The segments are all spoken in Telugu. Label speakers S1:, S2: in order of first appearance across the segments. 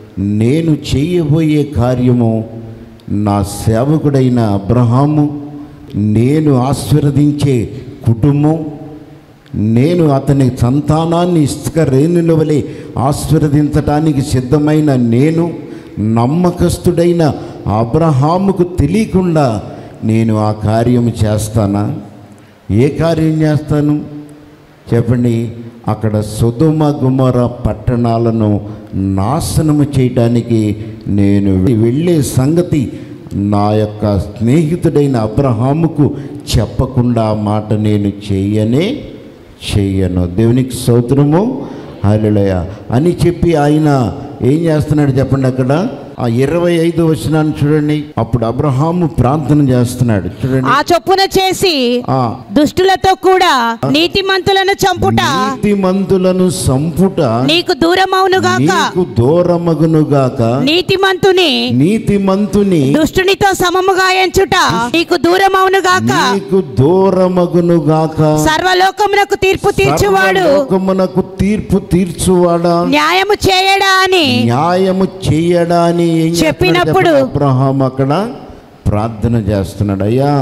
S1: నేను చేయబోయే కార్యము నా సేవకుడైన అబ్రహాము నేను ఆశీర్వదించే కుటుంబం నేను అతని సంతానాన్ని ఇసుక రేణుల వలె ఆశీర్వదించటానికి సిద్ధమైన నేను నమ్మకస్తుడైన అబ్రహాముకు తెలియకుండా నేను ఆ కార్యం చేస్తానా ఏ కార్యం చేస్తాను చెప్పండి అక్కడ సుధుమ గుమర పట్టణాలను నాశనము చేయడానికి నేను వెళ్ళే సంగతి నా యొక్క స్నేహితుడైన అబ్రహాముకు చెప్పకుండా ఆ మాట నేను చేయనే చెయ్యను దేవునికి స్తోత్రము హల్లెలూయా అని చెప్పి ఆయన ఏం చేస్తున్నాడు చెప్పండి అక్కడ ఆ ఇరవై ఐదు వచనాన్ని చూడండి అప్పుడు అబ్రహాము ప్రార్థన చేస్తున్నాడు చూడండి
S2: ఆ చొప్పున చేసి
S1: ఆ
S2: దుష్టులతో కూడా నీతిమంతులను చంపుట
S1: నీతిమంతులను సంపుట
S2: నీకు దూరమవునుగాక
S1: నీకు దూరమగునుగాక
S2: నీతిమంతుని
S1: నీతిమంతుని
S2: దుష్టునితో సమముగా ఎంచుట నీకు దూరమవునుగాక
S1: నీకు దూరమగునుగాక
S2: సర్వలోకమునకు తీర్పు తీర్చువాడు
S1: లోకమునకు తీర్పు తీర్చువాడా
S2: న్యాయము చేయడా అని
S1: న్యాయము చేయడా అని ఏం చేస్తున్నాడు
S2: చెప్పినప్పుడు
S1: చెప్పండి? అబ్రహాం అక్కడ ప్రార్థన చేస్తున్నాడు అయ్యా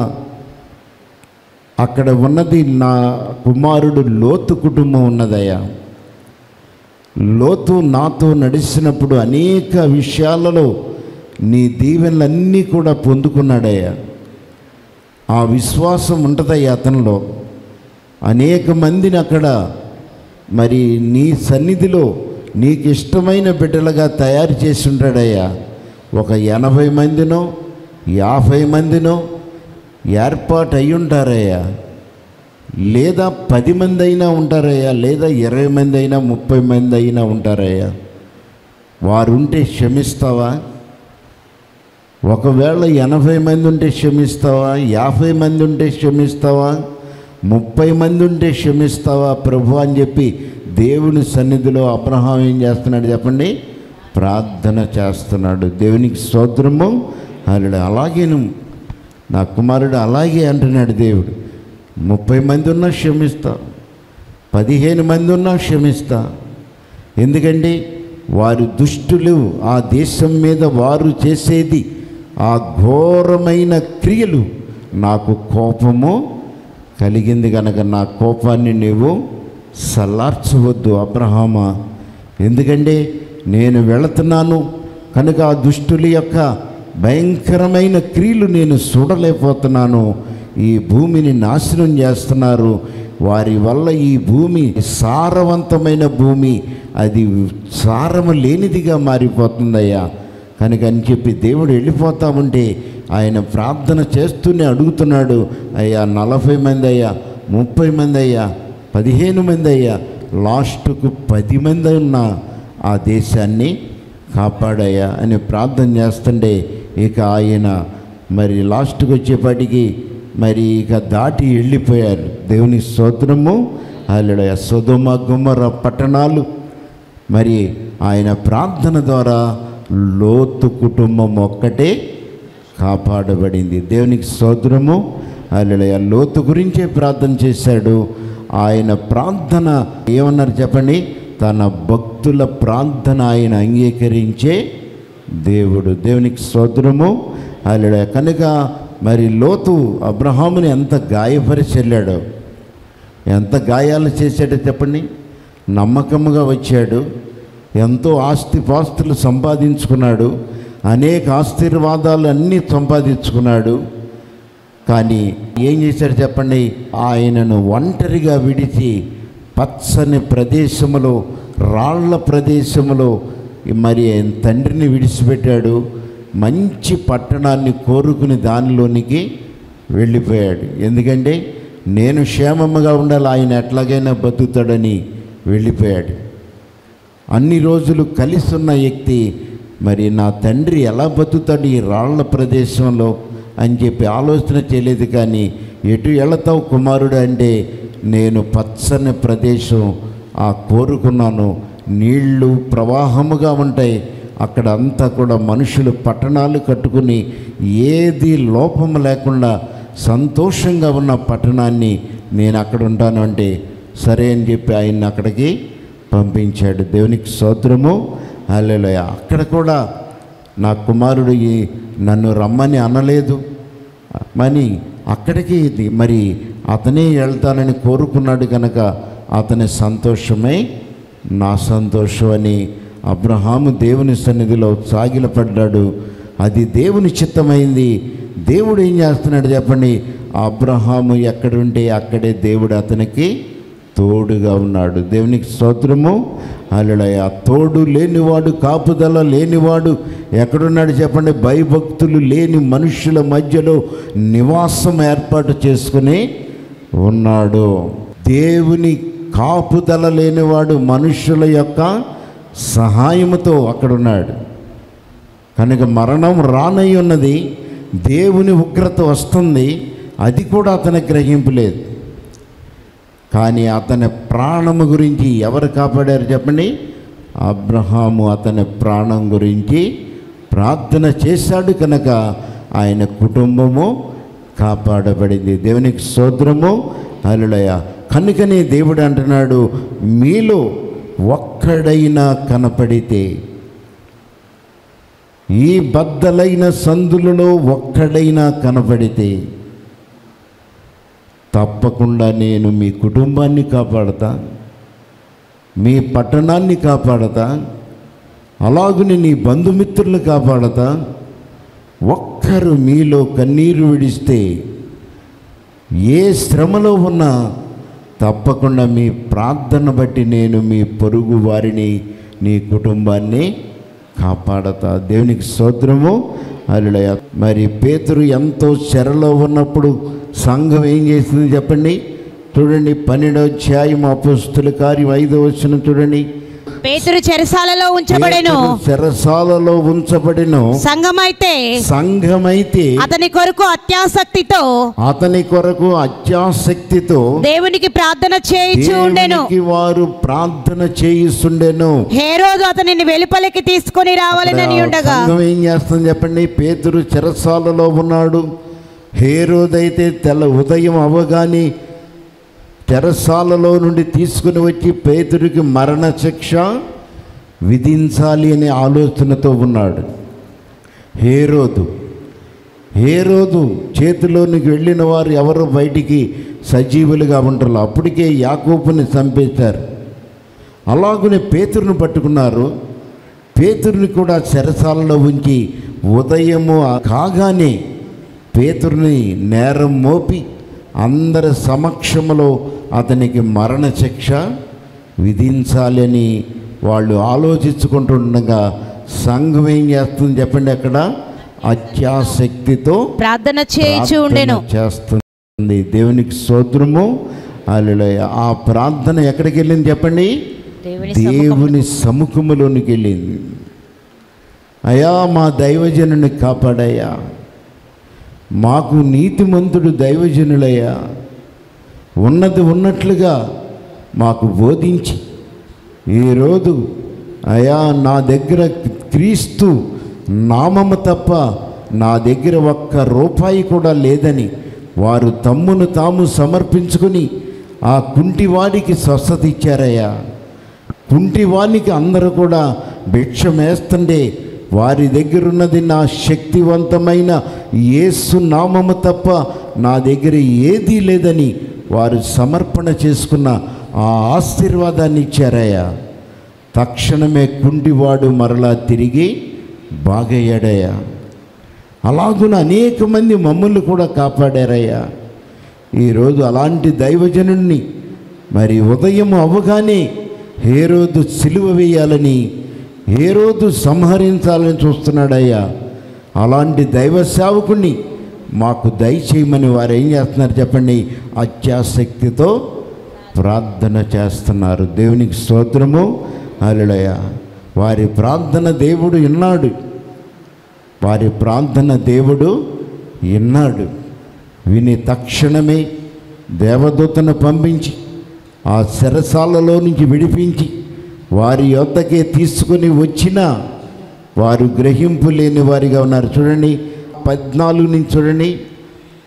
S1: అక్కడ ఉన్నది నా కుమారుడు లోతు కుటుంబం ఉన్నదయ్యా లోతు నాతో నడిచినప్పుడు అనేక విషయాలలో నీ దీవెనలన్నీ కూడా పొందుకున్నాడయ్యా ఆ విశ్వాసం ఉంటుందయ్యా అతనిలో అనేక మందిని అక్కడ మరి నీ సన్నిధిలో నీకు ఇష్టమైన బిడ్డలుగా తయారు చేసి ఉంటాడయ్యా ఒక ఎనభై మందినో యాభై మందినో ఏర్పాటు అయి ఉంటారయ్యా లేదా పది మంది అయినా ఉంటారయ్యా లేదా ఇరవై మంది అయినా ముప్పై మంది అయినా ఉంటారయ్యా వారుంటే క్షమిస్తావా ఒకవేళ ఎనభై మంది ఉంటే క్షమిస్తావా యాభై మంది ఉంటే క్షమిస్తావా ముప్పై మంది ఉంటే క్షమిస్తావా ప్రభు అని చెప్పి దేవుని సన్నిధిలో అబ్రహాం ఏం చేస్తున్నాడు చెప్పండి ప్రార్థన చేస్తున్నాడు దేవునికి స్తోత్రము అల్లుడు అలాగేను నా కుమారుడు అలాగే అంటున్నాడు దేవుడు ముప్పై మంది ఉన్నా క్షమిస్తా పదిహేను మంది ఉన్నా క్షమిస్తా ఎందుకంటే వారు దుష్టులు ఆ దేశం మీద వారు చేసేది ఆ ఘోరమైన క్రియలు నాకు కోపము కలిగింది కనుక నా కోపాన్ని నీవు సల్లార్చవద్దు అబ్రహామా ఎందుకంటే నేను వెళుతున్నాను కనుక ఆ దుష్టుల యొక్క భయంకరమైన క్రియలు నేను చూడలేకపోతున్నాను ఈ భూమిని నాశనం చేస్తున్నారు వారి వల్ల ఈ భూమి సారవంతమైన భూమి అది సారము లేనిదిగా మారిపోతుందయ్యా కనుక అని చెప్పి దేవుడు వెళ్ళిపోతా ఉంటే ఆయన ప్రార్థన చేస్తూనే అడుగుతున్నాడు అయ్యా నలభై మంది అయ్యా ముప్పై మంది అయ్యా పదిహేను మంది అయ్యా లాస్ట్కు పది మంది ఉన్న ఆ దేశాన్ని కాపాడయ్యా అని ప్రార్థన చేస్తుంటే ఇక ఆయన మరి లాస్ట్కి వచ్చేపాటికి మరి ఇక దాటి వెళ్ళిపోయారు దేవుని స్తోత్రము అల్లుడ సుధుమ గుమ్మర పట్టణాలు మరి ఆయన ప్రార్థన ద్వారా లోతు కుటుంబం ఒక్కటే కాపాడబడింది దేవునికి స్తోత్రము అల్లుడయ లోతు గురించే ప్రార్థన చేశాడు ఆయన ప్రార్థన ఏమన్నారు చెప్పండి తన భక్తుల ప్రార్థన ఆయన అంగీకరించే దేవుడు దేవునికి స్తోత్రము అల్లుడ కనుక మరి లోతు అబ్రహాముని ఎంత గాయపరిచి వెళ్ళాడో ఎంత గాయాలు చేశాడో చెప్పండి నమ్మకముగా వచ్చాడు ఎంతో ఆస్తిపాస్తులు సంపాదించుకున్నాడు అనేక ఆశీర్వాదాలు అన్నీ సంపాదించుకున్నాడు కానీ ఏం చేశాడు చెప్పండి ఆయనను ఒంటరిగా విడిచి పచ్చని ప్రదేశములో రాళ్ల ప్రదేశములో మరి ఆయన తండ్రిని విడిచిపెట్టాడు మంచి పట్టణాన్ని కోరుకుని దానిలోనికి వెళ్ళిపోయాడు ఎందుకంటే నేను క్షేమముగా ఉండాలి ఆయన ఎట్లాగైనా బతుకుతాడని వెళ్ళిపోయాడు అన్ని రోజులు కలిసి ఉన్న వ్యక్తి మరి నా తండ్రి ఎలా బతుకుతాడు ఈ రాళ్ల ప్రదేశంలో అని చెప్పి ఆలోచన చేయలేదు కానీ ఎటు వెళతావు కుమారుడు అంటే నేను పచ్చని ప్రదేశం ఆ కోరుకున్నాను నీళ్లు ప్రవాహముగా ఉంటాయి అక్కడ అంతా కూడా మనుషులు పట్టణాలు కట్టుకుని ఏది లోపము లేకుండా సంతోషంగా ఉన్న పట్టణాన్ని నేను అక్కడ ఉంటాను అంటే సరే అని చెప్పి ఆయన్ని అక్కడికి పంపించాడు దేవునికి స్తోత్రము హల్లెలూయా అక్కడ కూడా నా కుమారుడు ఈ- నన్ను రమ్మని అనలేదు మరి అక్కడికి ఇది మరి అతనే వెళ్తానని కోరుకున్నాడు కనుక అతని సంతోషమే నా సంతోషం అని అబ్రహాము దేవుని సన్నిధిలో సాగిలపడ్డాడు అది దేవుని చిత్తమైంది దేవుడు ఏం చేస్తున్నాడు చెప్పండి అబ్రహాము ఎక్కడుంటే అక్కడే దేవుడు అతనికి తోడుగా ఉన్నాడు దేవునికి స్తోత్రము అలడయ తోడు లేనివాడు కాపుదల లేనివాడు ఎక్కడున్నాడు చెప్పండి భయభక్తులు లేని మనుషుల మధ్యలో నివాసం ఏర్పాటు చేసుకుని ఉన్నాడు దేవుని కాపుదల లేనివాడు మనుషుల యొక్క సహాయముతో అక్కడున్నాడు కనుక మరణం రానై ఉన్నది దేవుని ఉగ్రత వస్తుంది అది కూడా అతని గ్రహింపు లేదు కానీ అతని ప్రాణము గురించి ఎవరు కాపాడారు చెప్పండి అబ్రహాము అతని ప్రాణం గురించి ప్రార్థన చేశాడు కనుక ఆయన కుటుంబము కాపాడబడింది దేవునికి సోదరము అలుడయ కనుకనే దేవుడు అంటున్నాడు మీలో ఒక్కడైనా కనపడితే ఈ బద్దలైన సందులలో ఒక్కడైనా కనపడితే తప్పకుండా నేను మీ కుటుంబాన్ని కాపాడతా మీ పట్టణాన్ని కాపాడతా అలాగుని నీ బంధుమిత్రులు కాపాడతా ఒక్కరు మీలో కన్నీరు విడిస్తే ఏ శ్రమలో ఉన్నా తప్పకుండా మీ ప్రార్థన బట్టి నేను మీ పొరుగు వారిని నీ కుటుంబాన్ని కాపాడతా దేవునికి స్తోత్రము అల్లుడయ మరి పేతురు ఎంతో చెరలో ఉన్నప్పుడు సంఘం ఏం చేసింది చెప్పండి చూడండి పన్నెండో అధ్యాయం అపుస్తుల కార్యం ఐదో వచ్చిన చూడండి
S2: పేతురు చెరసాలలో ఉంచబడెను
S1: పేతురు చెరసాలలో ఉంచబడిను
S2: సంఘమైతే
S1: సంఘమైతే
S2: అతని కొరకు అత్యాసక్తితో
S1: అతని కొరకు అత్యాసక్తితో
S2: దేవునికి ప్రార్థన చేయించు ఉండెను
S1: దేవునికి వారు ప్రార్థన చేయిస్తుండెను
S2: హేరోదు అతనిని వెలుపలికి తీసుకొని రావాలని ఉండగా
S1: సంఘం ఏం చేస్తుంది చెప్పండి పేతురు చెరసాలలో ఉన్నాడు హేరోదైతే తెల్ల ఉదయం అవ్వగానే చెరసాలలో నుండి తీసుకుని వచ్చి పేతురికి మరణ శిక్ష విధించాలి అనే ఆలోచనతో ఉన్నాడు హేరోదు హేరోదు చేతిలోనికి వెళ్ళిన వారు ఎవరు బయటికి సజీవులుగా ఉంటారు అప్పటికే యాకోబుని చంపేశారు అలాగనే పేతురుని పట్టుకున్నారు పేతురుని కూడా చెరసాలలో ఉంచి ఉదయము కాగానే పేతురుని నేరం మోపి అందరి సమక్షంలో అతనికి మరణ శిక్ష విధించాలని వాళ్ళు ఆలోచించుకుంటుండగా సంఘం ఏం చేస్తుంది చెప్పండి అక్కడ అత్యాసక్తితో
S2: ప్రార్థన చేయించు ఉండెను
S1: ప్రార్థన చేస్తుంది దేవునికి స్తోత్రము హల్లెలూయా ఆ ప్రార్థన ఎక్కడికి వెళ్ళింది చెప్పండి
S2: దేవుని
S1: దేవుని సముఖములోనికి వెళ్ళింది అయా మా దైవజనుని కాపాడయ్యా మాకు నీతిమంతుడు దైవజనులయ్యా ఉన్నది ఉన్నట్లుగా మాకు బోధించి ఈరోజు అయా నా దగ్గర క్రీస్తు నామము తప్ప నా దగ్గర ఒక్క రూపాయి కూడా లేదని వారు తమ్మును తాము సమర్పించుకుని ఆ కుంటివాడికి స్వస్థత ఇచ్చారయ్యా కుంటివానికి అందరూ కూడా భిక్షం వేస్తుండే వారి దగ్గర ఉన్నది నా శక్తివంతమైన యేసు నామము తప్ప నా దగ్గర ఏదీ లేదని వారు సమర్పణ చేసుకున్న ఆ ఆశీర్వాదాన్ని ఇచ్చారయ్యా తక్షణమే కుంటివాడు మరలా తిరిగి బాగయ్యాడయ్యా అలాగున అనేక మంది మమ్మల్ని కూడా కాపాడారయ్యా ఈరోజు అలాంటి దైవజనుణ్ణి మరి ఉదయం అవ్వగానే హేరోదు సిలువ వేయాలని హేరోదు సంహరించాలని చూస్తున్నాడయ్యా అలాంటి దైవ సేవకుణ్ణి మాకు దయచేయమని వారు ఏం చేస్తున్నారు చెప్పండి అత్యాసక్తితో ప్రార్థన చేస్తున్నారు దేవునికి స్తోత్రము అలడయ వారి ప్రార్థన దేవుడు విన్నాడు వారి ప్రార్థన దేవుడు విన్నాడు విని తక్షణమే దేవదూతను పంపించి ఆ శరసాలలో నుంచి విడిపించి వారి యొద్దకే తీసుకొని వచ్చిన వారు గ్రహింపు లేని వారిగా ఉన్నారు చూడండి పద్నాలుగు నుంచి చూడండి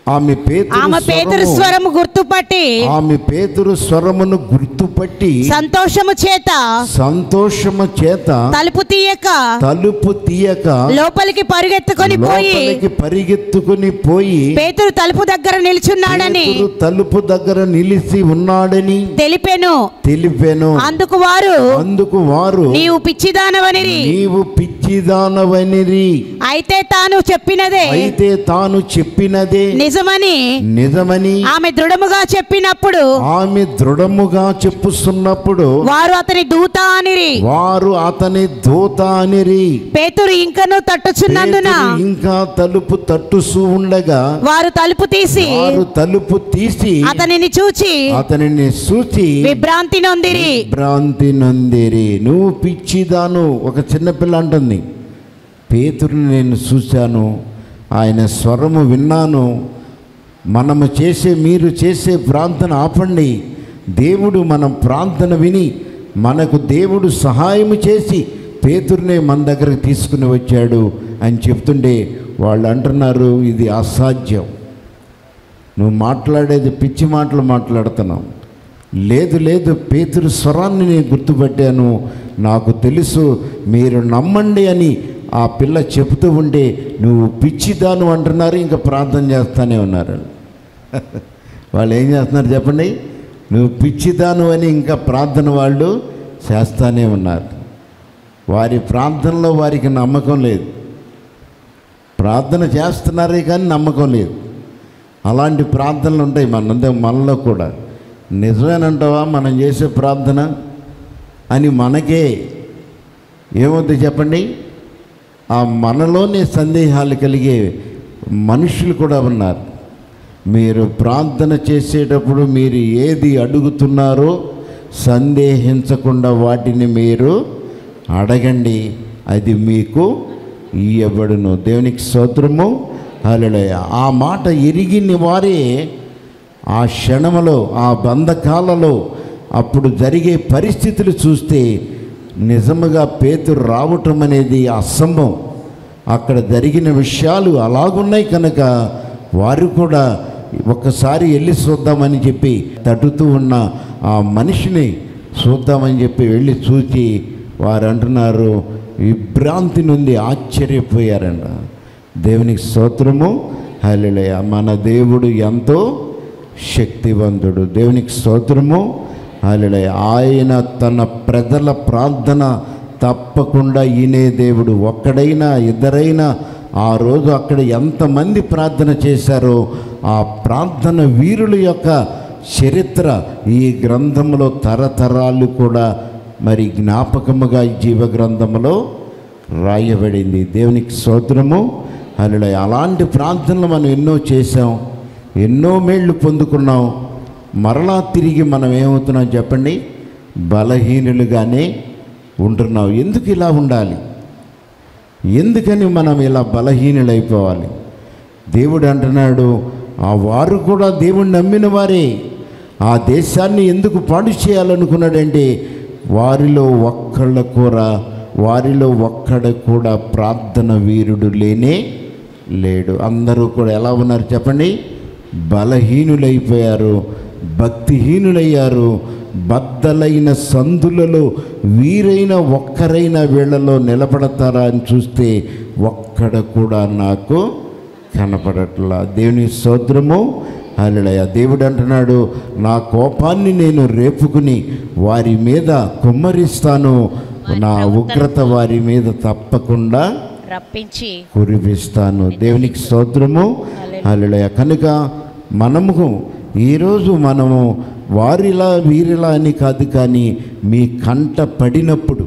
S1: ఆమె పేతురు
S2: ఆమె పేతురు
S1: స్వరము-
S2: స్వరము గుర్తుపట్టి
S1: ఆమె పేతురు స్వరమును గుర్తుపట్టి
S2: సంతోషము చేత
S1: సంతోషము చేత
S2: తలుపు తీయక
S1: తలుపు తీయక
S2: లోపలికి పరిగెత్తుకొని పోయి
S1: లోపలికి పరిగెత్తుకుని పోయి
S2: పేతురు తలుపు దగ్గర నిల్చున్నాడని
S1: పేతురు తలుపు దగ్గర నిలిచి ఉన్నాడని
S2: తెలిపెను
S1: తెలిపాను
S2: అందుకు వారు
S1: అందుకు వారు
S2: నీవు పిచ్చిదానవనిరి
S1: నీవు పిచ్చిదానవనిరి
S2: అయితే తాను చెప్పినదే
S1: అయితే తాను చెప్పినదే
S2: నిజమని
S1: నిజమని
S2: ఆమె దృఢముగా చెప్పినప్పుడు
S1: ఆమె దృఢముగా చెప్పుస్తున్నప్పుడు
S2: వారు అతని దూత అనిరి
S1: వారు అతని దూత అనిరి
S2: పేతురు ఇంకను తట్టుచున్నందున
S1: పేతురు ఇంకా తలుపు తట్టుసు ఉండగా
S2: వారు తలుపు తీసి
S1: వారు తలుపు తీసి
S2: అతనిని చూచి
S1: అతనిని సూచి
S2: విభ్రాంతి నొందిరి
S1: భ్రాంతి నొందిరి నువ్వు పిచ్చిదాను ఒక చిన్నపిల్ల అంటుంది పేతురుని నేను చూశాను ఆయన స్వరము విన్నాను మనము చేసే మీరు చేసే ప్రార్థన ఆపండి దేవుడు మన ప్రార్థన విని మనకు దేవుడు సహాయం చేసి పేతురునే మన దగ్గరకు తీసుకుని వచ్చాడు అని చెప్తుండే వాళ్ళు అంటున్నారు ఇది అసాధ్యం నువ్వు మాట్లాడేది పిచ్చి మాటలు మాట్లాడుతున్నావు లేదు లేదు పేతురు స్వరాన్ని నేను గుర్తుపట్టాను నాకు తెలుసు మీరు నమ్మండి అని ఆ పిల్ల చెబుతూ ఉంటే నువ్వు పిచ్చిదాను అంటున్నారు ఇంకా ప్రార్థన చేస్తానే ఉన్నారు వాళ్ళు ఏం చేస్తున్నారు చెప్పండి నువ్వు పిచ్చిదాను అని ఇంకా ప్రార్థన వాళ్ళు చేస్తానే ఉన్నారు వారి ప్రార్థనలో వారికి నమ్మకం లేదు ప్రార్థన చేస్తున్నారే కానీ నమ్మకం లేదు అలాంటి ప్రార్థనలు ఉంటాయి మన మనలో కూడా నిజమేనంటావా మనం చేసే ప్రార్థన అని మనకే ఏమవుతుంది చెప్పండి ఆ మనలోనే సందేహాలు కలిగే మనుషులు కూడా ఉన్నారు మీరు ప్రార్థన చేసేటప్పుడు మీరు ఏది అడుగుతున్నారో సందేహించకుండా వాటిని మీరు అడగండి అది మీకు ఇయ్యబడును దేవునికి స్తోత్రము హల్లెలూయా ఆ మాట ఎరిగిన వారే ఆ క్షణములో ఆ బంధకాలలో అప్పుడు జరిగే పరిస్థితులు చూస్తే నిజముగా పేతురు రావటం అనేది అసంభవం అక్కడ జరిగిన విషయాలు అలాగున్నాయి కనుక వారు కూడా ఒక్కసారి వెళ్ళి చూద్దామని చెప్పి తట్టుతూ ఉన్న ఆ మనిషిని చూద్దామని చెప్పి వెళ్ళి చూచి వారు అంటున్నారు విభ్రాంతి నుండి ఆశ్చర్యపోయారంట దేవునికి స్తోత్రము హల్లెలూయా మన దేవుడు ఎంతో శక్తివంతుడు దేవునికి స్తోత్రము హల్లెలూయా ఆయన తన ప్రజల ప్రార్థన తప్పకుండా ఈనే దేవుడు ఒక్కడైనా ఇద్దరైనా ఆ రోజు అక్కడ ఎంతమంది ప్రార్థన చేశారో ఆ ప్రార్థన వీరుల యొక్క చరిత్ర ఈ గ్రంథంలో తరతరాలు కూడా మరి జ్ఞాపకముగా ఈ జీవ గ్రంథములో రాయబడింది దేవునికి స్తోత్రము అలా అలాంటి ప్రార్థనలు మనం ఎన్నో చేసాం ఎన్నో మేళ్ళు పొందుకున్నాం మరలా తిరిగి మనం ఏమవుతున్నాం చెప్పండి బలహీనులుగానే ఉంటున్నాం ఎందుకు ఇలా ఉండాలి ఎందుకని మనం ఇలా బలహీనులైపోవాలి దేవుడు అంటున్నాడు ఆ వారు కూడా దేవుణ్ణి నమ్మిన వారే ఆ దేశాన్ని ఎందుకు పాడు చేయాలనుకున్నాడంటే వారిలో ఒక్కళ్ళ కూర వారిలో ఒక్కడ కూడా ప్రార్థన వీరుడు లేనే లేడు అందరూ కూడా ఎలా ఉన్నారు చెప్పండి బలహీనులైపోయారు భక్తిహీనులయ్యారు బద్దలైన సందులలో వీరైన ఒక్కరైన వీళ్ళలో నిలబడతారా అని చూస్తే ఒక్కడ కూడా నాకు కనపడట్లా దేవుని సోద్రము అలడయ దేవుడు అంటున్నాడు నా కోపాన్ని నేను రేపుకుని వారి మీద కుమ్మరిస్తాను నా ఉగ్రత వారి మీద తప్పకుండా
S2: రప్పించి
S1: కురిపిస్తాను దేవునికి స్తోత్రము హల్లెలూయా కనుక మనము ఈరోజు మనము వారిలా వీరిలా అని కాదు కానీ మీ కంట పడినప్పుడు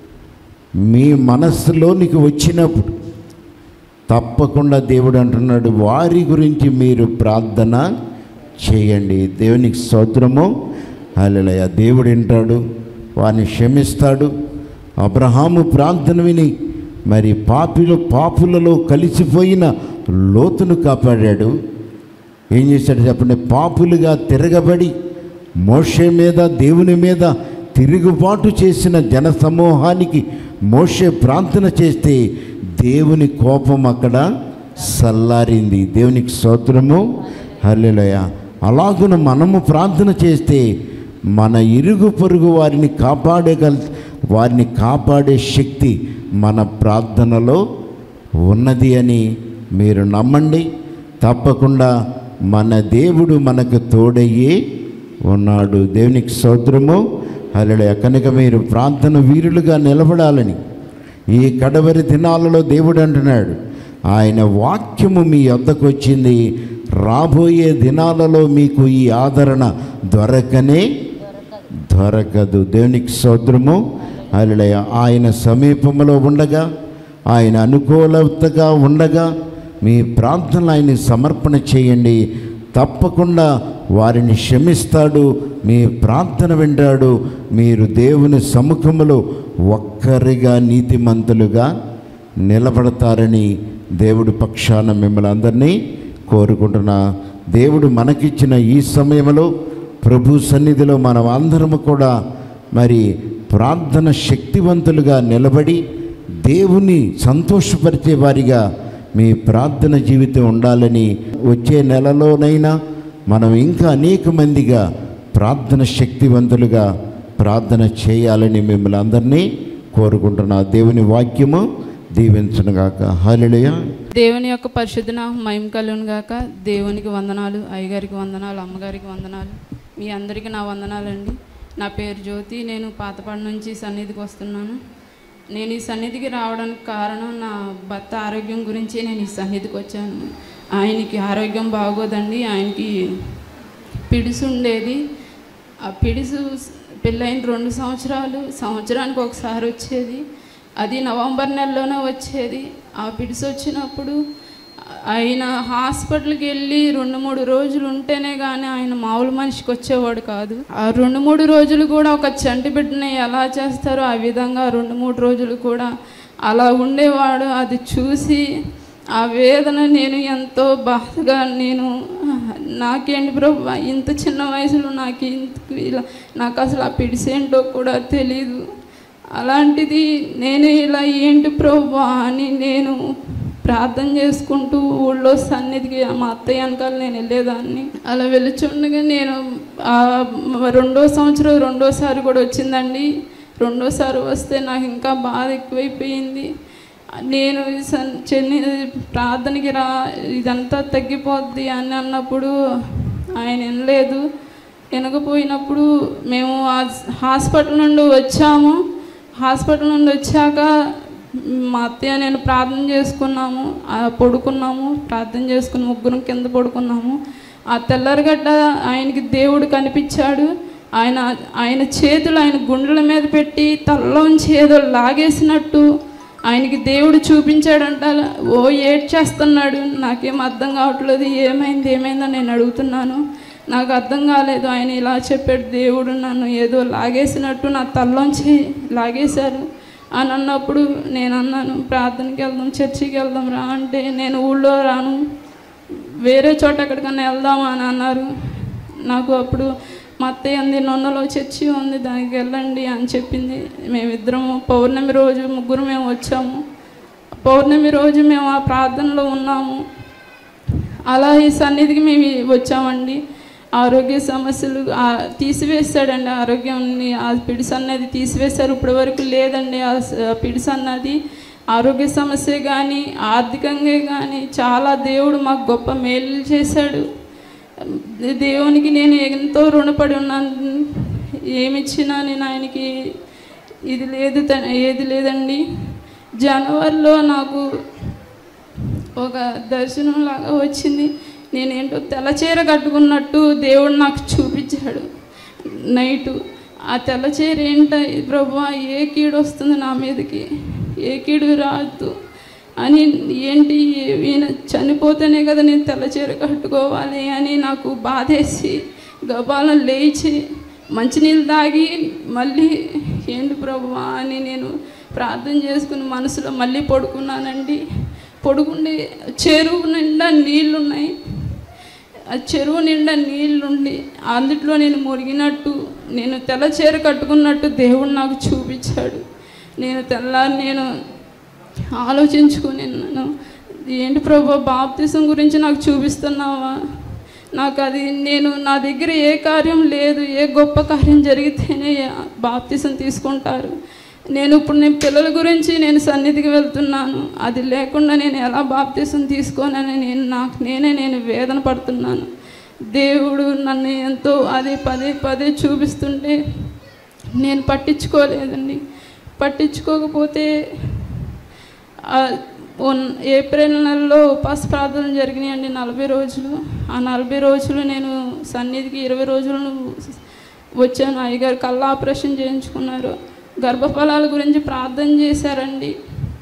S1: మీ మనస్సులోనికి వచ్చినప్పుడు తప్పకుండా దేవుడు అంటున్నాడు వారి గురించి మీరు ప్రార్థన చేయండి దేవునికి స్తోత్రము హల్లెలూయా దేవుడు వింటాడు వారిని క్షమిస్తాడు అబ్రహాము ప్రార్థన విని మరి పాపిలో పాపులలో కలిసిపోయిన లోతును కాపాడాడు ఏం చేశాడు చెప్పండి పాపులుగా తిరగబడి మోషే మీద దేవుని మీద తిరుగుబాటు చేసిన జన సమూహానికి మోషే ప్రార్థన చేస్తే దేవుని కోపం అక్కడ సల్లారింది దేవునికి స్తోత్రము హల్లెలూయ అలాగున మనము ప్రార్థన చేస్తే మన ఇరుగు పొరుగు వారిని కాపాడగల వారిని కాపాడే శక్తి మన ప్రార్థనలో ఉన్నది అని మీరు నమ్మండి తప్పకుండా మన దేవుడు మనకు తోడయ్యే ఉన్నాడు దేవునికి స్తోత్రము హల్లెలూయ కనుక మీరు ప్రార్థన వీరులుగా నిలబడాలని ఈ కడవరి దినాలలో దేవుడు అంటున్నాడు ఆయన వాక్యము మీ వద్దకు వచ్చింది రాబోయే దినాలలో మీకు ఈ ఆదరణ దొరకనే దొరకదు దేవునికి సోదరము అలడయ ఆయన సమీపంలో ఉండగా ఆయన అనుకూలతగా ఉండగా మీ ప్రార్థనలు ఆయన సమర్పణ చేయండి తప్పకుండా వారిని క్షమిస్తాడు మీ ప్రార్థన వింటాడు మీరు దేవుని సముఖములో ఒక్కరిగా నీతిమంతులుగా నిలబడతారని దేవుడి పక్షాన మిమ్మల్ని అందరినీ కోరుకుంటున్నా దేవుడు మనకిచ్చిన ఈ సమయంలో ప్రభు సన్నిధిలో మనం అందరము కూడా మరి ప్రార్థన శక్తివంతులుగా నిలబడి దేవుని సంతోషపరిచే వారిగా మీ ప్రార్థన జీవితం ఉండాలని వచ్చే నెలలోనైనా మనం ఇంకా అనేక మందిగా ప్రార్థన శక్తివంతులుగా ప్రార్థన చేయాలని మిమ్మల్ని అందరినీ కోరుకుంటున్నా దేవుని వాక్యము దీవించునుగాక హల్లెలూయ
S3: దేవుని యొక్క పరిశుద్ధ నామం మహిమ కలుగును గాక దేవునికి వందనాలు అయ్యగారికి వందనాలు అమ్మగారికి వందనాలు మీ అందరికీ నా వందనాలండి నా పేరు జ్యోతి నేను పాతపాడు నుంచి సన్నిధికి వస్తున్నాను నేను ఈ సన్నిధికి రావడానికి కారణం నా భర్త ఆరోగ్యం గురించి నేను ఈ సన్నిధికి వచ్చాను ఆయనకి ఆరోగ్యం బాగోదండి ఆయనకి పిడుసు ఉండేది ఆ పిడుసు పెళ్ళైన రెండు సంవత్సరాలు సంవత్సరానికి ఒకసారి వచ్చేది అది నవంబర్ నెలలోనే వచ్చేది ఆ పిడుసు వచ్చినప్పుడు ఆయన హాస్పిటల్కి వెళ్ళి రెండు మూడు రోజులు ఉంటేనే కానీ ఆయన మామూలు మనిషికి వచ్చేవాడు కాదు ఆ రెండు మూడు రోజులు కూడా ఒక చంటి బిడ్డని ఎలా చేస్తారో ఆ విధంగా రెండు మూడు రోజులు కూడా అలా ఉండేవాడు అది చూసి ఆ వేదన నేను ఎంతో బాధగా నేను నాకేంటి ప్రభు ఇంత చిన్న వయసులో నాకు ఇంత ఇలా నాకు అసలు ఆ పిడిసేంటో కూడా తెలీదు అలాంటిది నేను ఇలా ఏంటి ప్రభు అని నేను ప్రార్థన చేసుకుంటూ ఊళ్ళో సన్నిధికి మా అత్తయ్య వెనకాల నేను వెళ్ళేదాన్ని అలా వెళ్ళుచుండగా నేను ఆ రెండో సంవత్సరం రెండోసారి కూడా వచ్చిందండి రెండోసారి వస్తే నాకు ఇంకా బాధ ఎక్కువైపోయింది నేను ఈ సన్ చెన్ని ప్రార్థనకి రా ఇదంతా తగ్గిపోద్ది అని అన్నప్పుడు ఆయన వినలేదు వినకపోయినప్పుడు మేము ఆ హాస్పిటల్ నుండి వచ్చాము హాస్పిటల్ నుండి వచ్చాక మా అత్తయ్య నేను ప్రార్థన చేసుకున్నాము ఆ పడుకున్నాము ప్రార్థన చేసుకుని ముగ్గురం కింద పడుకున్నాము ఆ తెల్లరగడ్డ ఆయనకి దేవుడు కనిపించాడు ఆయన ఆయన చేతులు ఆయన గుండెల మీద పెట్టి తల్లోంచి ఏదో లాగేసినట్టు ఆయనకి దేవుడు చూపించాడంట ఓ ఏడ్చేస్తున్నాడు నాకేం అర్థం కావట్లేదు ఏమైంది ఏమైందని నేను అడుగుతున్నాను నాకు అర్థం కాలేదు ఆయన ఇలా చెప్పాడు దేవుడు నన్ను ఏదో లాగేసినట్టు నా తల్లోంచి లాగేశారు అని అన్నప్పుడు నేను అన్నాను ప్రార్థనకి వెళ్దాం చర్చికి వెళ్దాం రా అంటే నేను ఊళ్ళో రాను వేరే చోట ఎక్కడికన్నా వెళ్దాం అని అన్నారు నాకు అప్పుడు మా అత్తయ్య అంది నొన్నలో చర్చి ఉంది దానికి వెళ్ళండి అని చెప్పింది మేమిద్దరము పౌర్ణమి రోజు ముగ్గురు మేము వచ్చాము పౌర్ణమి రోజు మేము ఆ ప్రార్థనలో ఉన్నాము అలా ఈ సన్నిధికి మేము వచ్చామండి ఆరోగ్య సమస్యలు ఆ, తీసివేశాడండి ఆరోగ్యాన్ని ఆ పిడిస్ అన్నది తీసివేశారు ఇప్పటి వరకు లేదండి ఆ స- పిడిస్ అన్నది ఆరోగ్య సమస్య కానీ ఆర్థికంగా కానీ చాలా దేవుడు మాకు గొప్ప మేలు చేశాడు దేవునికి నేను ఎంతో రుణపడి ఉన్నాను ఏమిచ్చినా నేను ఆయనకి ఇది లేదు త- ఏది లేదండి జనవరిలో నాకు ఒక దర్శనం లాగా వచ్చింది నేనేంటో తెల్లచీర కట్టుకున్నట్టు దేవుడు నాకు చూపించాడు నైటు ఆ తెల్లచీర ఏంట ప్రభు ఏ కీడు వస్తుంది నా మీదకి ఏ కీడు రాదు అని ఏంటి ఈయన చనిపోతేనే కదా నేను తెల్లచీర కట్టుకోవాలి అని నాకు బాధేసి గబాలను లేచి మంచినీళ్ళు తాగి మళ్ళీ ఏంటి ప్రభు అని నేను ప్రార్థన చేసుకుని మనసులో మళ్ళీ పడుకున్నానండి పడుకుండి చెరువు నిండా నీళ్ళు ఉన్నాయి ఆ చెరువు నిండా నీళ్ళుండి అందుట్లో నేను మురిగినట్టు నేను తెల్ల చీర కట్టుకున్నట్టు దేవుడు నాకు చూపించాడు నేను తెల్లారి నేను ఆలోచించుకుని నన్ను ఏంటి ప్రభు బాప్తిసం గురించి నాకు చూపిస్తున్నావా నాకు అది నేను నా దగ్గర ఏ కార్యం లేదు ఏ గొప్ప కార్యం జరిగితేనే బాప్తిసం తీసుకుంటారు నేను ఇప్పుడు నేను పిల్లల గురించి నేను సన్నిధికి వెళ్తున్నాను అది లేకుండా నేను ఎలా బాప్తిసం తీసుకోనని నేను నాకు నేనే నేను వేదన పడుతున్నాను దేవుడు నన్ను ఎంతో అది పదే పదే చూపిస్తుంటే నేను పట్టించుకోలేదండి పట్టించుకోకపోతే ఆ, ఉన్- ఏప్రిల్ నెలలో ఉపాస ప్రార్థనలు జరిగినాయండి నలభై రోజులు ఆ నలభై రోజులు నేను సన్నిధికి ఇరవై రోజులు వచ్చాను అయ్యగారు కళ్ళ ఆపరేషన్ చేయించుకున్నారు గర్భఫలాల గురించి ప్రార్థన చేశారండి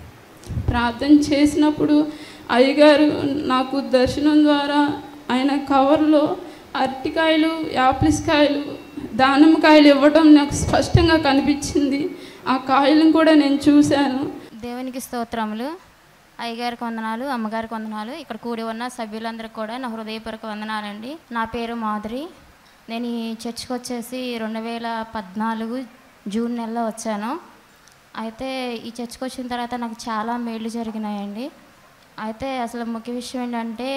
S3: ప్రార్థన చేసినప్పుడు అయ్యగారు నాకు దర్శనం ద్వారా ఆయన కవర్లో అరటికాయలు యాప్లిస్కాయలు దానిమ్మకాయలు ఇవ్వడం నాకు స్పష్టంగా కనిపించింది ఆ కాయలను కూడా నేను చూశాను
S4: దేవునికి స్తోత్రములు అయ్యగారికి వందనాలు అమ్మగారికి వందనాలు ఇక్కడ కూడి ఉన్న సభ్యులందరికీ కూడా నా హృదయపూర్వక వందనాలండి నా పేరు మాధురి నేను ఈ చర్చ్కి వచ్చేసి రెండు వేల పద్నాలుగు జూన్ నెలలో వచ్చాను అయితే ఈ చర్చ్కి వచ్చిన తర్వాత నాకు చాలా మేళ్ళు జరిగినాయండి అయితే అసలు ముఖ్య విషయం ఏంటంటే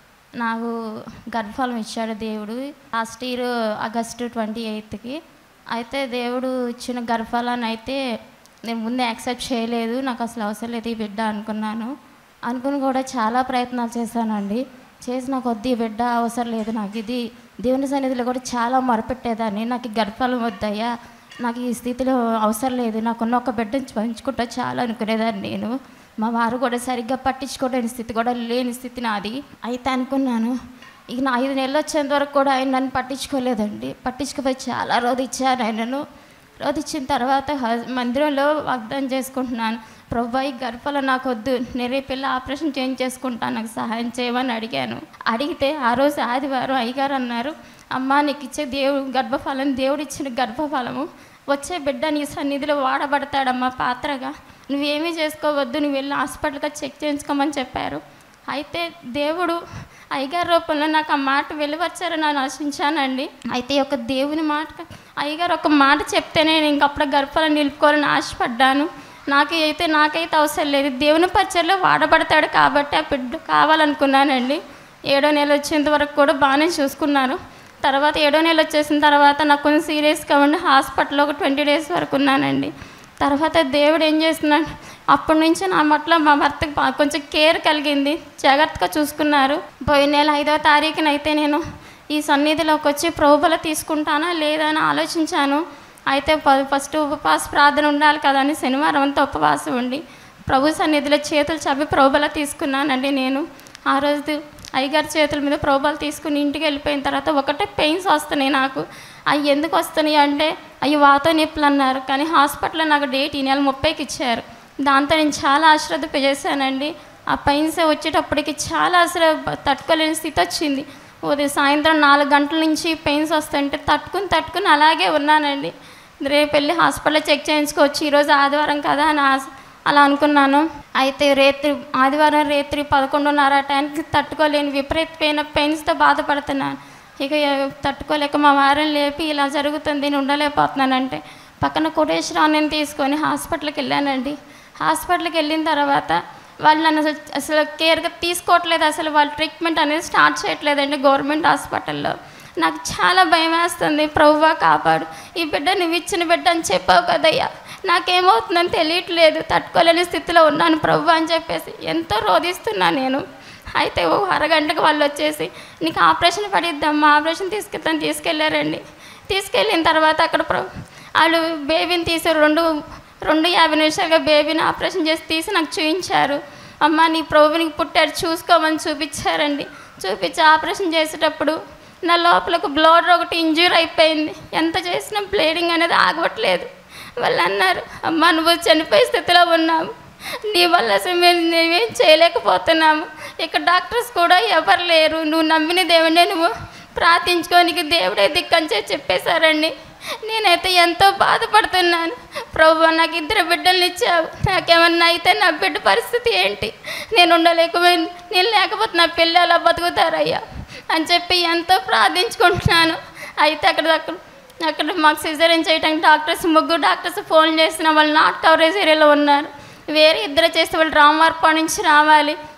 S4: నాకు గర్భఫలం ఇచ్చాడు దేవుడు లాస్ట్ ఇయర్ ఆగస్టు ట్వంటీ ఎయిత్కి అయితే దేవుడు ఇచ్చిన గర్భఫలాన్ని అయితే నేను ముందే యాక్సెప్ట్ చేయలేదు నాకు అసలు అవసరం లేదు ఈ బిడ్డ అనుకున్నాను అనుకుని కూడా చాలా ప్రయత్నాలు చేశానండి చేసి నాకు వద్దు ఈ బిడ్డ అవసరం లేదు నాకు ఇది దేవుని సన్నిధిలో కూడా చాలా మొరపెట్టేదాన్ని నాకు ఈ గర్భఫలం వద్దయ్యా నాకు ఈ స్థితిలో అవసరం లేదు నాకున్న ఒక బిడ్డని పంచుకుంటా చాలా అనుకునేదాన్ని నేను మా వారు కూడా సరిగ్గా పట్టించుకోలేని స్థితి కూడా లేని స్థితి నాది అయితే అనుకున్నాను ఇక నా ఐదు నెలలు వచ్చేంత వరకు కూడా ఆయన నన్ను పట్టించుకోలేదండి పట్టించుకుపోయి చాలా రోజు ఇచ్చాను ఆయనను రోజు ఇచ్చిన తర్వాత హ- మందిరంలో వాగ్దానం చేసుకుంటున్నాను ప్రభా ఈ గర్భఫలం నాకు వద్దు నేను రేపు వెళ్ళి ఆపరేషన్ చేంజ్ చేసుకుంటాను నాకు సహాయం చేయమని అడిగాను అడిగితే ఆ రోజు ఆదివారం అయ్యగారు అన్నారు అమ్మా నీకు ఇచ్చే దేవుడు గర్భఫలం దేవుడు ఇచ్చిన గర్భఫలము వచ్చే బిడ్డ నీ సన్నిధిలో వాడబడతాడమ్మా పాత్రగా నువ్వేమీ చేసుకోవద్దు నువ్వు వెళ్ళి హాస్పిటల్గా చెక్ చేయించుకోమని చెప్పారు అయితే దేవుడు అయ్యగారి రూపంలో నాకు ఆ మాట వెలువచ్చారని నేను ఆశించానండి అయితే ఈ యొక్క దేవుని మాట అయ్యగారు ఒక మాట చెప్తేనే నేను ఇంకప్పుడు గర్భఫలం నిలుపుకోవాలని ఆశపడ్డాను నాకు అయితే నాకైతే అవసరం లేదు దేవుని పచ్చల్లో వాడబడతాడు కాబట్టి ఆ బిడ్డ కావాలనుకున్నానండి ఏడో నెల వచ్చేంత వరకు కూడా బాగానే చూసుకున్నారు తర్వాత ఏడో నెల వచ్చేసిన తర్వాత నాకు కొంచెం సీరియస్గా ఉండి హాస్పిటల్లో ఒక ట్వంటీ డేస్ వరకు ఉన్నానండి తర్వాత దేవుడు ఏం చేస్తున్నాడు అప్పటి నుంచి నా పట్ల మా భర్తకు బా- కొంచెం కేర్ కలిగింది జాగ్రత్తగా చూసుకున్నారు పోయిన నెల ఐదవ తారీఖున అయితే నేను ఈ సన్నిధిలోకి వచ్చి ప్రభుబల తీసుకుంటానా లేదా అని ఆలోచించాను అయితే ప- ఫస్ట్ ఉపవాస ప్రార్థన ఉండాలి కదా అని శనివారం అంతా ఉపవాసం ఉండి ప్రభు సన్నిధిలో చేతులు చవి ప్రభుబల తీసుకున్నానండి నేను ఆ రోజు అయ్యగారి చేతుల మీద ప్రోబాలు తీసుకుని ఇంటికి వెళ్ళిపోయిన తర్వాత ఒకటే పెయిన్స్ వస్తున్నాయి నాకు అవి ఎందుకు వస్తున్నాయి అంటే అవి వాత నొప్పులు అన్నారు కానీ హాస్పిటల్లో నాకు డేట్ ఈ నెల ముప్పైకి ఇచ్చారు దాంతో నేను చాలా అశ్రద్ధ చేశానండి ఆ పెయిన్స్ వచ్చేటప్పటికి చాలా అసలు తట్టుకోలేని స్థితి వచ్చింది ఉదయం సాయంత్రం నాలుగు గంటల నుంచి పెయిన్స్ వస్తుంటే తట్టుకుని తట్టుకుని అలాగే ఉన్నానండి రేపు వెళ్ళి హాస్పిటల్లో చెక్ చేయించుకోవచ్చు ఈరోజు ఆదివారం కదా అని ఆశ అలా అనుకున్నాను అయితే రేత్రి ఆదివారం రేత్రి పదకొండున్నర టైంకి తట్టుకోలేని విపరీతమైన పెయిన్స్తో బాధపడుతున్నాను ఇక ఎ- తట్టుకోలేక మా వారిని లేపి ఇలా జరుగుతుంది నేను ఉండలేకపోతున్నానంటే పక్కన కోటేశ్వరాన్ని తీసుకొని హాస్పిటల్కి వెళ్ళానండి హాస్పిటల్కి వెళ్ళిన తర్వాత వాళ్ళు నన్ను అసలు అసలు కేర్గా తీసుకోవట్లేదు అసలు వాళ్ళు ట్రీట్మెంట్ అనేది స్టార్ట్ చేయట్లేదండి గవర్నమెంట్ హాస్పిటల్లో నాకు చాలా భయం వేస్తుంది ప్రభువా కాపాడు ఈ బిడ్డ నువ్వు ఇచ్చిన బిడ్డ అని చెప్పావు కదయ్యా నాకేమవుతుందని తెలియట్లేదు తట్టుకోలేని స్థితిలో ఉన్నాను ప్రభు అని చెప్పేసి ఎంతో రోధిస్తున్నాను నేను అయితే ఓ అరగంటకు వాళ్ళు వచ్చేసి నీకు ఆపరేషన్ పడిద్దామా ఆపరేషన్ తీసుకెళ్తాను తీసుకెళ్ళారండి తీసుకెళ్ళిన తర్వాత అక్కడ ప్ర- వాళ్ళు బేబీని తీసి రెండు రెండు యాభై నిమిషాలుగా బేబీని ఆపరేషన్ చేసి తీసి నాకు చూపించారు అమ్మ నీ ప్రభునికి పుట్టాడు చూసుకోమని చూపించారండి చూపించి ఆపరేషన్ చేసేటప్పుడు నా లోపలకు బ్లడ్ ఒకటి ఇంజ్యూర్ అయిపోయింది ఎంత చేసినా బ్లీడింగ్ అనేది ఆగవట్లేదు వాళ్ళు అన్నారు అమ్మ నువ్వు చనిపోయే స్థితిలో ఉన్నావు నీ వల్ల అసలు మేము మేమేం చేయలేకపోతున్నాము ఇక్కడ డాక్టర్స్ కూడా ఎవరు లేరు నువ్వు నమ్మిన దేవుడే నువ్వు ప్రార్థించుకోనికి దేవుడే దిక్కని చెప్పి చెప్పేశారండి నేనైతే ఎంతో బాధపడుతున్నాను ప్రభు నాకు ఇద్దరు బిడ్డల్ని ఇచ్చావు నాకేమన్నా అయితే నా బిడ్డ పరిస్థితి ఏంటి నేను ఉండలేకపోయింది నేను లేకపోతే నా పిల్లలు ఎలా బతుకుతారయ్యా అని చెప్పి ఎంతో ప్రార్థించుకుంటున్నాను అయితే అక్కడ అక్కడ అక్కడ మాకు సిజరీన్ చేయడానికి డాక్టర్స్ ముగ్గురు డాక్టర్స్ ఫోన్ చేసిన వాళ్ళు నాట్ కవరేజ్ ఏరియాలో ఉన్నారు వేరే ఇద్దరు చేస్తే వాళ్ళు రామవారపా నుంచి రావాలి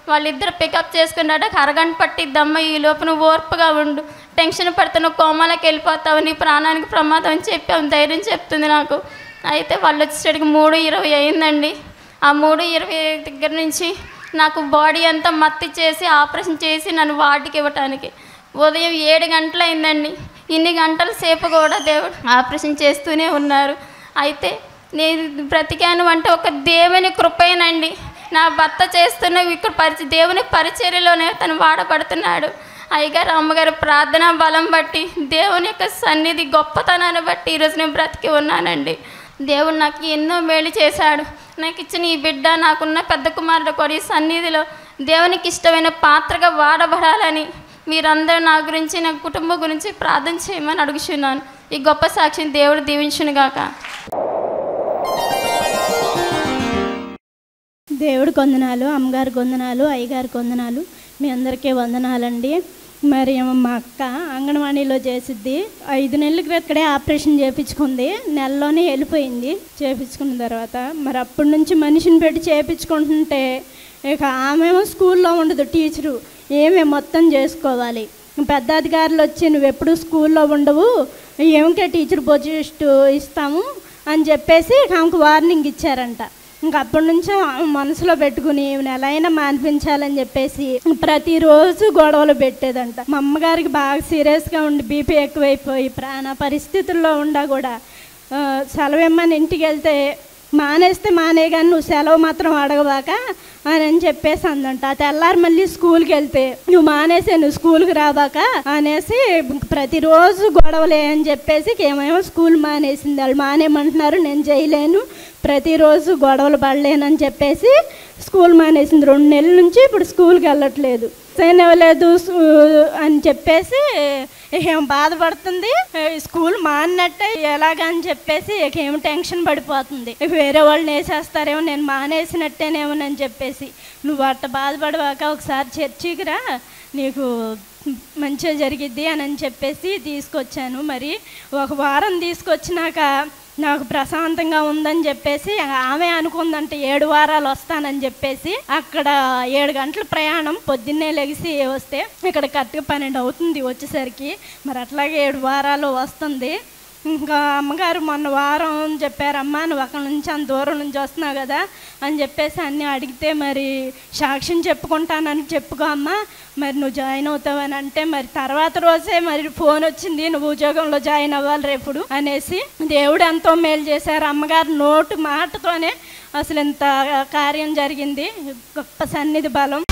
S4: వాళ్ళిద్దరు పికప్ చేసుకున్నాడు అరగంట పట్టిద్దమ్మ ఈ లోపు నువ్వు ఓర్పుగా ఉండు టెన్షన్ పడుతున్న కోమాలకు వెళ్ళిపోతావు నీ ప్రాణానికి ప్రమాదం అని చెప్పి ఆమె ధైర్యం చెప్తుంది నాకు అయితే వాళ్ళు వచ్చేసరికి మూడు ఇరవై అయిందండి ఆ మూడు ఇరవై దగ్గర నుంచి నాకు బాడీ అంతా మత్తి చేసి ఆపరేషన్ చేసి నన్ను వాటికి ఇవ్వటానికి ఉదయం ఏడు గంటలు అయిందండి ఇన్ని గంటల సేపు కూడా దేవుడు ఆపరేషన్ చేస్తూనే ఉన్నారు అయితే నేను బ్రతికాను అంటే ఒక దేవుని కృపేనండి నా భర్త చేస్తున్న ఇక్కడ పరిచ దేవుని పరిచర్యలోనే తను వాడబడుతున్నాడు అయ్యగారు అమ్మగారు ప్రార్థనా బలం బట్టి దేవుని యొక్క సన్నిధి గొప్పతనాన్ని బట్టి ఈరోజు నేను బ్రతికి ఉన్నానండి దేవుడు నాకు ఎన్నో మేలు చేశాడు నాకు ఇచ్చిన ఈ బిడ్డ నాకున్న పెద్ద కుమారుడు కూడా ఈ సన్నిధిలో దేవునికి ఇష్టమైన పాత్రగా వాడబడాలని మీరందరూ నా గురించి నా కుటుంబం గురించి ప్రార్థన చేయమని అడుగుచున్నాను ఈ గొప్ప సాక్షిని దేవుడు దీవించునుగాక
S5: దేవుడికి వందనాలు అమ్మగారికి వందనాలు అయ్యగారికి వందనాలు మీ అందరికీ వందనాలండి మరి ఏమో మా అక్క అంగన్వాడీలో చేసిద్ది ఐదు నెలల క్రితడే ఆపరేషన్ చేయించుకుంది నెలలోనే వెళ్ళిపోయింది చేయించుకున్న తర్వాత మరి అప్పటి నుంచి మనిషిని పెట్టి చేయించుకుంటుంటే ఇక ఆమెమో స్కూల్లో ఉండదు టీచరు ఏమే మొత్తం చేసుకోవాలి పెద్ద అధికారులు వచ్చి నువ్వు ఎప్పుడు స్కూల్లో ఉండవు ఏమికే టీచర్ పోస్ట్ ఇస్తాము అని చెప్పేసి ఆమెకు వార్నింగ్ ఇచ్చారంట ఇంక అప్పటి నుంచి ఆమె మనసులో పెట్టుకుని ఈమెను ఎలా అయినా మాన్పించాలని చెప్పేసి ప్రతిరోజు గొడవలు పెట్టేదంట మా అమ్మగారికి బాగా సీరియస్గా ఉండి బీపీ ఎక్కువైపోయి ప్రాణ పరిస్థితుల్లో ఉండా కూడా ఆ, సెలవు ఇమ్మని ఇంటికి వెళ్తే మానేస్తే మానే కానీ నువ్వు సెలవు మాత్రం అడగబాక అని అని చెప్పేసి అందంట ఆ తెల్లారి మళ్ళీ స్కూల్కి వెళ్తే నువ్వు మానేసే నువ్వు స్కూల్కి రాబాక అనేసి ప్రతిరోజు గొడవలే అని చెప్పేసి ఏమేమో స్కూల్ మానేసింది వాళ్ళు మానేయమంటున్నారు నేను చేయలేను ప్రతిరోజు గొడవలు పడలేనని చెప్పేసి స్కూల్ మానేసింది రెండు నెలల నుంచి ఇప్పుడు స్కూల్కి వెళ్ళట్లేదు సైన్ ఇవ్వలేదు సు- అని చెప్పేసి ఏం బాధపడుతుంది ఏ, స్కూల్ మానినట్టే ఎలాగని చెప్పేసి ఇక ఏం టెన్షన్ పడిపోతుంది ఇక వేరే వాళ్ళని వేసేస్తారేమో నేను మానేసినట్టేనేమోనని చెప్పేసి నువ్వు అట్ట బాధపడవాక ఒకసారి చర్చికి రా నీకు మంచిగా జరిగిద్ది అని అని చెప్పేసి తీసుకొచ్చాను మరి ఒక వారం తీసుకొచ్చినాక నాకు ప్రశాంతంగా ఉందని చెప్పేసి ఆమె అనుకుందంటే ఏడు వారాలు వస్తానని చెప్పేసి అక్కడ ఏడు గంటల ప్రయాణం పొద్దున్నే లెగిసి వస్తే ఇక్కడ కరెక్ట్గా పన్నెండు అవుతుంది వచ్చేసరికి మరి అట్లాగే ఏడు వారాలు వస్తుంది ఇంకా అమ్మగారు మొన్న వారం చెప్పారమ్మా నువ్వు అక్కడ నుంచి అంత దూరం నుంచి వస్తున్నావు కదా అని చెప్పేసి అన్నీ అడిగితే మరి సాక్ష్యం చెప్పుకుంటానని చెప్పుకో అమ్మా మరి నువ్వు జాయిన్ అవుతావని అంటే మరి తర్వాత రోజే మరి ఫోన్ వచ్చింది నువ్వు ఉద్యోగంలో జాయిన్ అవ్వాలి రేపుడు అనేసి దేవుడు ఎంతో మేలు చేశారు అమ్మగారు నోటు మాటతోనే అసలు ఇంత కార్యం జరిగింది గొప్ప సన్నిధి బలం